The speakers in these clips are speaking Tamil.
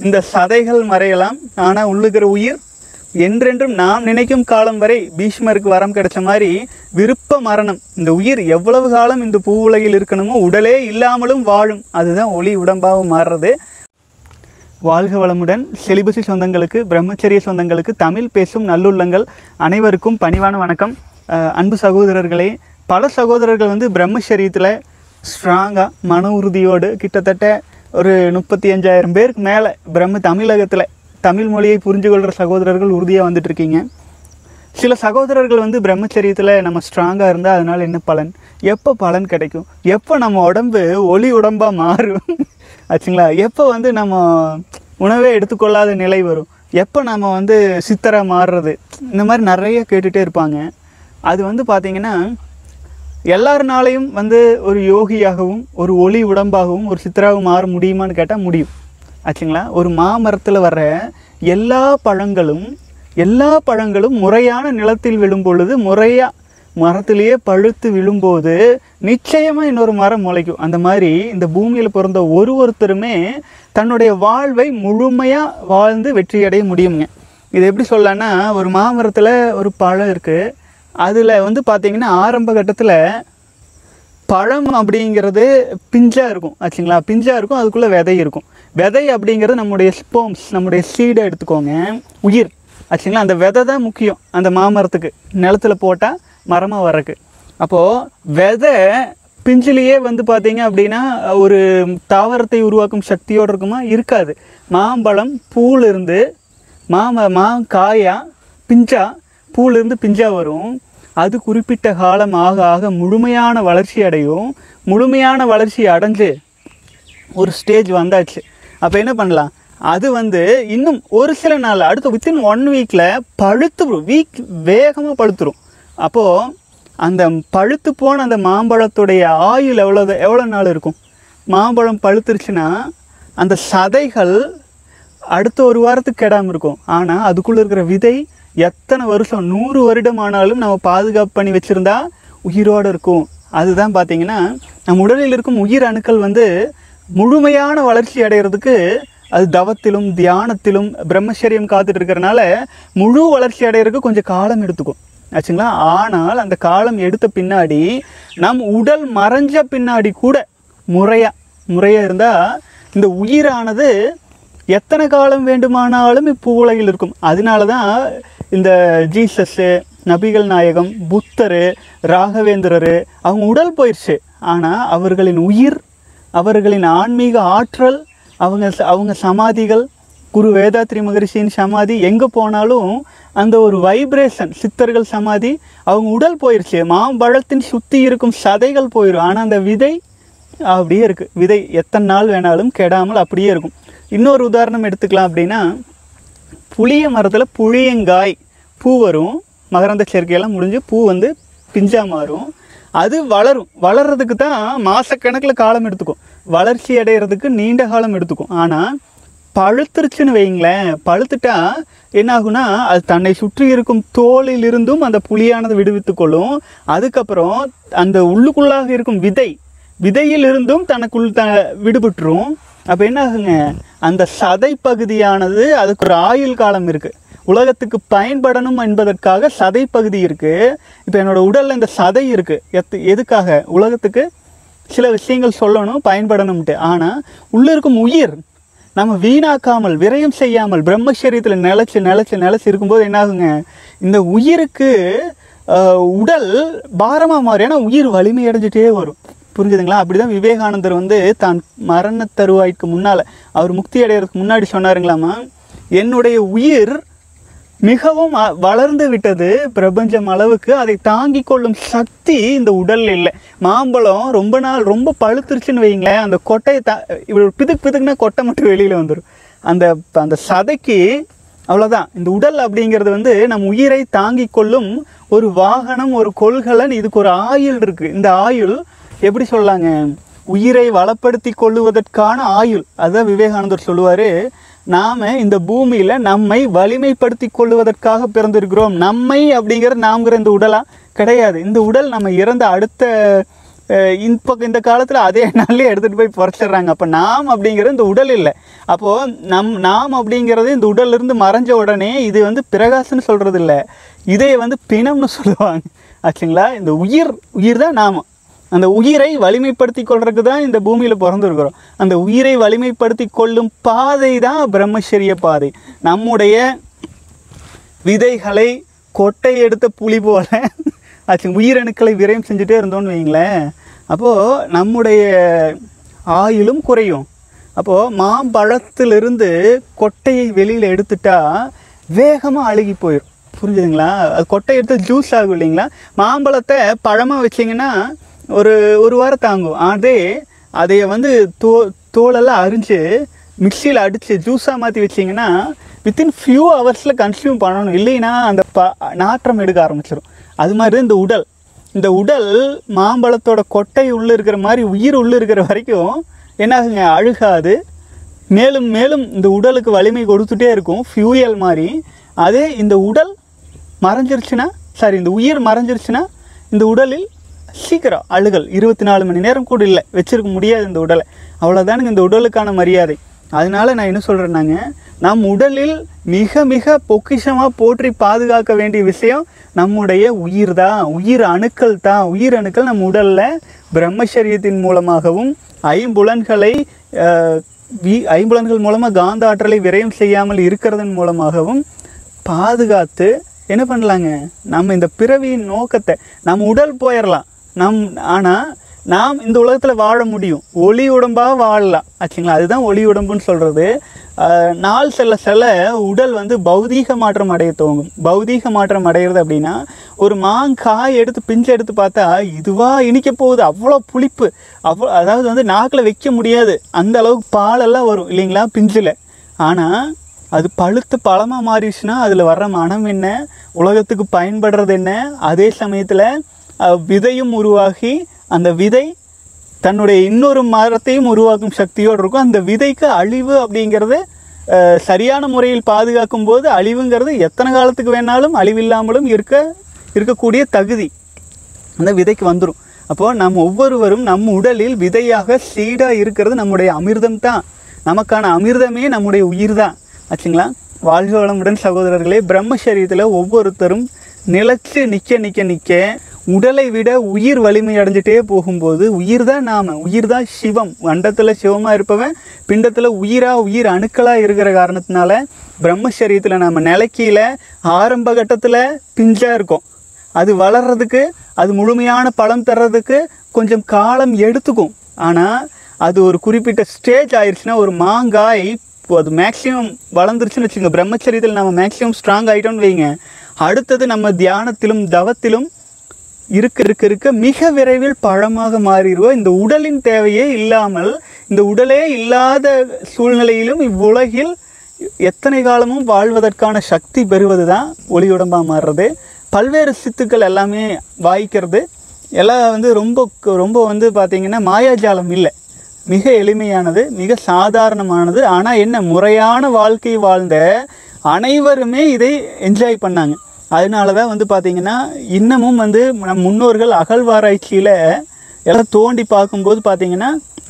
இந்த சதைகள் மறையலாம் ஆனால் உள்ளுக்கிற உயிர் என்றென்றும் நாம் நினைக்கும் காலம் வரை பீஷ்மருக்கு வரம் கிடைச்ச மாதிரி விருப்ப மரணம் இந்த உயிர் எவ்வளவு காலம் இந்த பூ உலகில் இருக்கணுமோ உடலே இல்லாமலும் வாழும் அதுதான் ஒளி உடம்பாக மாறுறது வாழ்க வளமுடன் செலிபசி சொந்தங்களுக்கு பிரம்மச்சரிய சொந்தங்களுக்கு தமிழ் பேசும் நல்லுள்ளங்கள் அனைவருக்கும் பணிவான வணக்கம் அஹ் அன்பு சகோதரர்களே பல சகோதரர்கள் வந்து பிரம்மச்சரியத்தில் ஸ்ட்ராங்காக மன உறுதியோடு கிட்டத்தட்ட ஒரு முப்பத்தி அஞ்சாயிரம் பேருக்கு மேலே பிரம்ம தமிழகத்தில் தமிழ் மொழியை புரிஞ்சு கொள்கிற சகோதரர்கள் உறுதியாக வந்துட்டு இருக்கீங்க சில சகோதரர்கள் வந்து பிரம்மச்சரியத்தில் நம்ம ஸ்ட்ராங்காக இருந்தால் அதனால் என்ன பலன் எப்போ பலன் கிடைக்கும் எப்போ நம்ம உடம்பு ஒளி உடம்பாக மாறும் ஆச்சுங்களா எப்போ வந்து நம்ம உணவே எடுத்துக்கொள்ளாத நிலை வரும் எப்போ நம்ம வந்து சித்தராக மாறுறது இந்த மாதிரி நிறைய கேட்டுகிட்டே இருப்பாங்க அது வந்து பார்த்திங்கன்னா எல்லாருனாலையும் வந்து ஒரு யோகியாகவும் ஒரு ஒளி உடம்பாகவும் ஒரு சித்தராகவும் மாற முடியுமான்னு கேட்டால் முடியும் ஆச்சுங்களா ஒரு மாமரத்தில் வர்ற எல்லா பழங்களும் எல்லா பழங்களும் முறையான நிலத்தில் விழும் பொழுது முறையாக மரத்திலேயே பழுத்து விழும்போது நிச்சயமாக இன்னொரு மரம் முளைக்கும் அந்த மாதிரி இந்த பூமியில் பிறந்த ஒரு ஒருத்தருமே தன்னுடைய வாழ்வை முழுமையாக வாழ்ந்து வெற்றி அடைய முடியுங்க இது எப்படி சொல்லலாம்னா ஒரு மாமரத்தில் ஒரு பழம் இருக்குது அதில் வந்து பார்த்தீங்கன்னா ஆரம்ப கட்டத்தில் பழம் அப்படிங்கிறது பிஞ்சாக இருக்கும் ஆச்சுங்களா பிஞ்சாக இருக்கும் அதுக்குள்ளே விதை இருக்கும் விதை அப்படிங்கிறது நம்முடைய ஸ்போம்ஸ் நம்முடைய சீடை எடுத்துக்கோங்க உயிர் ஆச்சுங்களா அந்த விதை தான் முக்கியம் அந்த மாமரத்துக்கு நிலத்துல போட்டால் மரமாக வரக்கு அப்போது விதை பிஞ்சிலேயே வந்து பார்த்தீங்க அப்படின்னா ஒரு தாவரத்தை உருவாக்கும் சக்தியோடு இருக்குமா இருக்காது மாம்பழம் பூவிலிருந்து மாம மா காயா பிஞ்சா பூவிலிருந்து பிஞ்சா வரும் அது குறிப்பிட்ட காலம் ஆக ஆக முழுமையான வளர்ச்சி அடையும் முழுமையான வளர்ச்சி அடைஞ்சு ஒரு ஸ்டேஜ் வந்தாச்சு அப்போ என்ன பண்ணலாம் அது வந்து இன்னும் ஒரு சில நாள் அடுத்த வித்தின் ஒன் வீக்கில் பழுத்து வீக் வேகமாக பழுத்துரும் அப்போது அந்த பழுத்து போன அந்த மாம்பழத்துடைய ஆயுள் எவ்வளோ எவ்வளோ நாள் இருக்கும் மாம்பழம் பழுத்துருச்சுன்னா அந்த சதைகள் அடுத்த ஒரு வாரத்துக்கு கெடாமல் இருக்கும் ஆனால் அதுக்குள்ளே இருக்கிற விதை எத்தனை வருஷம் நூறு வருடம் ஆனாலும் நம்ம பாதுகாப்பு பண்ணி வச்சுருந்தா உயிரோடு இருக்கும் அதுதான் பார்த்தீங்கன்னா நம் உடலில் இருக்கும் உயிர் அணுக்கள் வந்து முழுமையான வளர்ச்சி அடைகிறதுக்கு அது தவத்திலும் தியானத்திலும் பிரம்மச்சரியம் காத்துட்டு இருக்கிறனால முழு வளர்ச்சி அடைகிறதுக்கு கொஞ்சம் காலம் எடுத்துக்கும் ஆச்சுங்களா ஆனால் அந்த காலம் எடுத்த பின்னாடி நம் உடல் மறைஞ்ச பின்னாடி கூட முறையா முறையா இருந்தால் இந்த உயிரானது எத்தனை காலம் வேண்டுமானாலும் இப்போ உலகில் இருக்கும் அதனால தான் இந்த ஜீசஸ்ஸு நபிகள் நாயகம் புத்தர் ராகவேந்திரர் அவங்க உடல் போயிடுச்சு ஆனால் அவர்களின் உயிர் அவர்களின் ஆன்மீக ஆற்றல் அவங்க அவங்க சமாதிகள் குரு வேதாத்ரி மகரிஷியின் சமாதி எங்கே போனாலும் அந்த ஒரு வைப்ரேஷன் சித்தர்கள் சமாதி அவங்க உடல் போயிடுச்சு மாம்பழத்தின் சுற்றி இருக்கும் சதைகள் போயிடும் ஆனால் அந்த விதை அப்படியே இருக்குது விதை எத்தனை நாள் வேணாலும் கெடாமல் அப்படியே இருக்கும் இன்னொரு உதாரணம் எடுத்துக்கலாம் அப்படின்னா புளிய மரத்தில் புளியங்காய் பூ வரும் மகரந்த சேர்க்கையெல்லாம் முடிஞ்சு பூ வந்து பிஞ்சா மாறும் அது வளரும் வளர்றதுக்கு தான் மாதக்கணக்கில் காலம் எடுத்துக்கும் வளர்ச்சி அடைகிறதுக்கு நீண்ட காலம் எடுத்துக்கும் ஆனால் பழுத்துருச்சுன்னு வைங்களேன் பழுத்துட்டா என்ன ஆகுனா அது தன்னை சுற்றி இருக்கும் தோலிலிருந்தும் அந்த புளியானது விடுவித்து கொள்ளும் அதுக்கப்புறம் அந்த உள்ளுக்குள்ளாக இருக்கும் விதை விதையிலிருந்தும் தனக்குள் த விடுபட்டுரும் அப்போ என்ன ஆகுங்க அந்த சதை பகுதியானது அதுக்கு ஒரு ஆயுள் காலம் இருக்குது உலகத்துக்கு பயன்படணும் என்பதற்காக சதை பகுதி இருக்குது இப்போ என்னோட உடலில் இந்த சதை இருக்குது எத்து எதுக்காக உலகத்துக்கு சில விஷயங்கள் சொல்லணும் பயன்படணும்ட்டு ஆனால் உள்ளே இருக்கும் உயிர் நம்ம வீணாக்காமல் விரயம் செய்யாமல் பிரம்மச்சரியத்தில் நிலச்சி நிலச்சி நிலச்சி இருக்கும்போது என்னாகுங்க இந்த உயிருக்கு ஆஹ், உடல் பாரமாக மாறும் ஏன்னா உயிர் வலிமை அடைஞ்சிட்டே வரும் புரிஞ்சுதுங்களா அப்படிதான் விவேகானந்தர் வந்து தான் மரண தருவாய்க்கு முன்னால் அவர் முக்தி அடைகிறதுக்கு முன்னாடி சொன்னாருங்களாமா என்னுடைய உயிர் மிகவும் அ- வளர்ந்து விட்டது பிரபஞ்சம் அளவுக்கு அதை தாங்கிக் கொள்ளும் சக்தி இந்த உடல்ல இல்லை மாம்பழம் ரொம்ப நாள் ரொம்ப பழுத்துருச்சுன்னு வைங்களேன் அந்த கொட்டையை த இப்படி ஒரு பிதுக்கு பிதுக்குனா கொட்டை மட்டும் வெளியில் வந்துடும் அந்த அந்த சதைக்கு அவ்வளோதான் இந்த உடல் அப்படிங்கிறது வந்து நம் உயிரை தாங்கிக் கொள்ளும் ஒரு வாகனம் ஒரு கொள்கலன் இதுக்கு ஒரு ஆயுள் இருக்கு இந்த ஆயுள் எப்படி சொல்லாங்க உயிரை வளப்படுத்தி கொள்ளுவதற்கான ஆயுள் அதான் விவேகானந்தர் சொல்லுவார் நாம் இந்த பூமியில் நம்மை வலிமைப்படுத்தி கொள்ளுவதற்காக பிறந்திருக்கிறோம் நம்மை அப்படிங்கிற நாம்ங்கிற இந்த உடலா கிடையாது இந்த உடல் நம்ம இறந்த அடுத்த அஹ் இப்போ இந்த காலத்தில் அதே நாள்லயே எடுத்துகிட்டு போய் புறச்சிடுறாங்க அப்போ நாம் அப்படிங்கிறது இந்த உடல் இல்லை அப்போது நம் நாம் அப்படிங்கிறது இந்த உடல்ல இருந்து மறைஞ்ச உடனே இது வந்து பிரகாசம்னு சொல்கிறது இல்லை இதை வந்து பிணம்னு சொல்லுவாங்க ஆச்சுங்களா இந்த உயிர் உயிர் தான் நாம அந்த உயிரை வலிமைப்படுத்தி கொள்றதுக்கு தான் இந்த பூமியில் பிறந்திருக்கிறோம் அந்த உயிரை வலிமைப்படுத்தி கொள்ளும் பாதை தான் பிரம்மச்சரிய பாதை நம்முடைய விதைகளை கொட்டை எடுத்த புலி போல ஆச்சு உயிரணுக்களை விரயம் செஞ்சுட்டே இருந்தோம்னு வைங்களேன் அப்போது நம்முடைய ஆயுளும் குறையும் அப்போது மாம்பழத்திலிருந்து கொட்டையை வெளியில் எடுத்துட்டா வேகமாக அழுகி போயிடும் புரிஞ்சுதுங்களா அது கொட்டை எடுத்து ஜூஸ் ஆகும் இல்லைங்களா மாம்பழத்தை பழமாக வச்சிங்கன்னா ஒரு ஒரு வாரம் தாங்கும் அதே அதைய வந்து தோ தோலெல்லாம் அரிஞ்சு மிக்சியில் அடித்து ஜூஸாக மாற்றி வச்சிங்கன்னா வித்தின் ஃபியூ ஹவர்ஸில் கன்சியூம் பண்ணணும் இல்லைன்னா அந்த ப நாற்றம் எடுக்க ஆரம்பிச்சிடும் அது மாதிரி தான் இந்த உடல் இந்த உடல் மாம்பழத்தோட கொட்டை உள்ளே இருக்கிற மாதிரி உயிர் உள்ளே இருக்கிற வரைக்கும் என்னாகுங்க அழுகாது மேலும் மேலும் இந்த உடலுக்கு வலிமை கொடுத்துட்டே இருக்கும் ஃபியூயல் மாதிரி அதே இந்த உடல் மறைஞ்சிருச்சுன்னா சாரி இந்த உயிர் மறைஞ்சிருச்சுன்னா இந்த உடலில் சீக்கிரம் அழுகல் இருபத்தி நாலு மணி நேரம் கூட இல்லை வச்சிருக்க முடியாது இந்த உடலை அவ்வளோதானுங்க இந்த உடலுக்கான மரியாதை அதனால நான் என்ன சொல்கிறேன்னாங்க நம் உடலில் மிக மிக பொக்கிஷமாக போற்றி பாதுகாக்க வேண்டிய விஷயம் நம்முடைய உயிர் தான் உயிர் அணுக்கள் தான் உயிர் அணுக்கள் நம் உடலில் பிரம்மச்சரியத்தின் மூலமாகவும் ஐம்புலன்களை அஹ், வி ஐம்புலன்கள் மூலமாக காந்த ஆற்றலை விரயம் செய்யாமல் இருக்கிறதன் மூலமாகவும் பாதுகாத்து என்ன பண்ணலாங்க நம்ம இந்த பிறவியின் நோக்கத்தை நம்ம உடல் போயிடலாம் நம் ஆனால் நாம் இந்த உலகத்தில் வாழ முடியும் ஒளி உடம்பாக வாழலாம் ஆச்சுங்களா அதுதான் ஒளி உடம்புன்னு சொல்கிறது நாள் செல்ல செல்ல உடல் வந்து பௌதீக மாற்றம் அடைய துவங்கும் பௌதீக மாற்றம் அடைகிறது அப்படின்னா ஒரு மாங்காய் எடுத்து பிஞ்சு எடுத்து பார்த்தா இதுவா இனிக்க போகுது அவ்வளோ புளிப்பு அவ்வளோ அதாவது வந்து நாக்கில் வைக்க முடியாது அந்த அளவுக்கு பாலெல்லாம் வரும் இல்லைங்களா பிஞ்சில் ஆனால் அது பழுத்து பழமாக மாறிடுச்சுன்னா அதில் வர்ற மனம் என்ன உலகத்துக்கு பயன்படுறது என்ன அதே சமயத்தில் விதையும் உருவாகி அந்த விதை தன்னுடைய இன்னொரு மரத்தையும் உருவாக்கும் சக்தியோடு இருக்கும் அந்த விதைக்கு அழிவு அப்படிங்கிறது அஹ், சரியான முறையில் பாதுகாக்கும் போது அழிவுங்கிறது எத்தனை காலத்துக்கு வேணாலும் அழிவில்லாமலும் இருக்க இருக்கக்கூடிய தகுதி அந்த விதைக்கு வந்துடும் அப்போது நம்ம ஒவ்வொருவரும் நம் உடலில் விதையாக சீடாக இருக்கிறது நம்முடைய அமிர்தம் தான் நமக்கான அமிர்தமே நம்முடைய உயிர் தான் ஆச்சுங்களா வாழ்க வளமுடன் சகோதரர்களே பிரம்மசரீரத்தில் ஒவ்வொருத்தரும் நிலைச்சு நிற்க நிற்க நிற்க உடலை விட உயிர் வலிமை அடைஞ்சிட்டே போகும்போது உயிர் தான் நாம உயிர் தான் சிவம் அண்டத்தில் சிவமாக இருப்பவன் பிண்டத்தில் உயிராக உயிர் அணுக்களாக இருக்கிற காரணத்தினால பிரம்மசரீரத்தில் நம்ம நிலைக்கையில் ஆரம்ப கட்டத்தில் பிஞ்சாக இருக்கும் அது வளர்றதுக்கு அது முழுமையான பழம் தர்றதுக்கு கொஞ்சம் காலம் எடுத்துக்கும் ஆனால் அது ஒரு குறிப்பிட்ட ஸ்டேஜ் ஆயிடுச்சுன்னா ஒரு மாங்காய் இப்போ அது மேக்ஸிமம் வளர்ந்துருச்சுன்னு வச்சுங்க பிரம்மச்சரியத்தில் நம்ம மேக்ஸிமம் ஸ்ட்ராங் ஆகிட்டோம்னு வைங்க அடுத்தது நம்ம தியானத்திலும் தவத்திலும் இருக்க இருக்க இருக்க மிக விரைவில் பழமாக மாறிடுவோம் இந்த உடலின் தேவையே இல்லாமல் இந்த உடலே இல்லாத சூழ்நிலையிலும் இவ்வுலகில் எத்தனை காலமும் வாழ்வதற்கான சக்தி பெறுவது தான் ஒளியுடம்பாக மாறுறது பல்வேறு சித்துக்கள் எல்லாமே வாய்க்கிறது எல்லாம் வந்து ரொம்ப ரொம்ப வந்து பார்த்திங்கன்னா மாயாஜாலம் இல்லை மிக எளிமையானது மிக சாதாரணமானது ஆனால் என்ன முறையான வாழ்க்கை வாழ்ந்த அனைவருமே இதை என்ஜாய் பண்ணாங்க அதனால தான் வந்து பார்த்திங்கன்னா இன்னமும் வந்து நம் முன்னோர்கள் அகழ்வாராய்ச்சியில் எல்லாம் தோண்டி பார்க்கும்போது பார்த்திங்கன்னா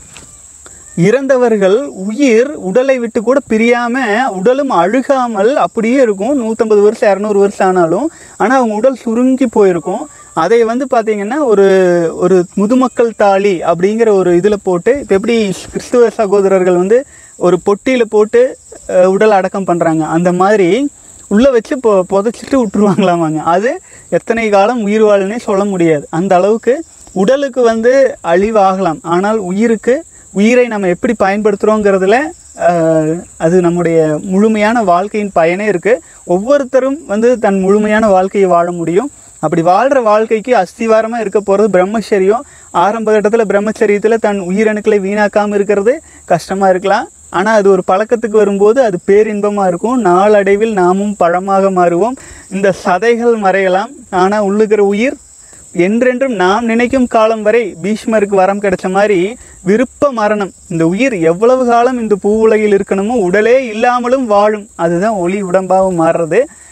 இறந்தவர்கள் உயிர் உடலை விட்டு கூட பிரியாம உடலும் அழுகாமல் அப்படியே இருக்கும் நூற்றம்பது வருஷம் இரநூறு வருஷம் ஆனாலும் ஆனால் அவங்க உடல் சுருங்கி போயிருக்கும் அதை வந்து பார்த்தீங்கன்னா ஒரு ஒரு முதுமக்கள் தாலி அப்படிங்கிற ஒரு இதில் போட்டு இப்போ எப்படி கிறிஸ்துவ சகோதரர்கள் வந்து ஒரு பொட்டியில் போட்டு அஹ், உடல் அடக்கம் பண்ணுறாங்க அந்த மாதிரி உள்ளே வச்சு பொ புதைச்சிட்டு விட்டுருவாங்களாமாங்க அது எத்தனை காலம் உயிர் வாழுன்னே சொல்ல முடியாது அந்த அளவுக்கு உடலுக்கு வந்து அழிவாகலாம் ஆனால் உயிருக்கு உயிரை நம்ம எப்படி பயன்படுத்துகிறோங்கிறதுல அது நம்முடைய முழுமையான வாழ்க்கையின் பயனே இருக்குது ஒவ்வொருத்தரும் வந்து தன் முழுமையான வாழ்க்கையை வாழ முடியும் அப்படி வாழ்கிற வாழ்க்கைக்கு அஸ்திவாரமாக இருக்க போகிறது பிரம்மச்சரியம் ஆரம்ப கட்டத்தில் பிரம்மச்சரியத்தில் தன் உயிரணுக்களை வீணாக்காமல் இருக்கிறது கஷ்டமாக இருக்கலாம் ஆனால் அது ஒரு பழக்கத்துக்கு வரும்போது அது பேரின்பமாக இருக்கும் நாளடைவில் நாமும் பழமாக மாறுவோம் இந்த சதைகள் மறையலாம் ஆனால் உள்ளுக்கிற உயிர் என்றென்றும் நாம் நினைக்கும் காலம் வரை பீஷ்மருக்கு வரம் கிடைச்ச மாதிரி விருப்ப மரணம் இந்த உயிர் எவ்வளவு காலம் இந்த பூவுலகில் இருக்கணுமோ உடலே இல்லாமலும் வாழும் அதுதான் ஒளி உடம்பாகவும் மாறுறது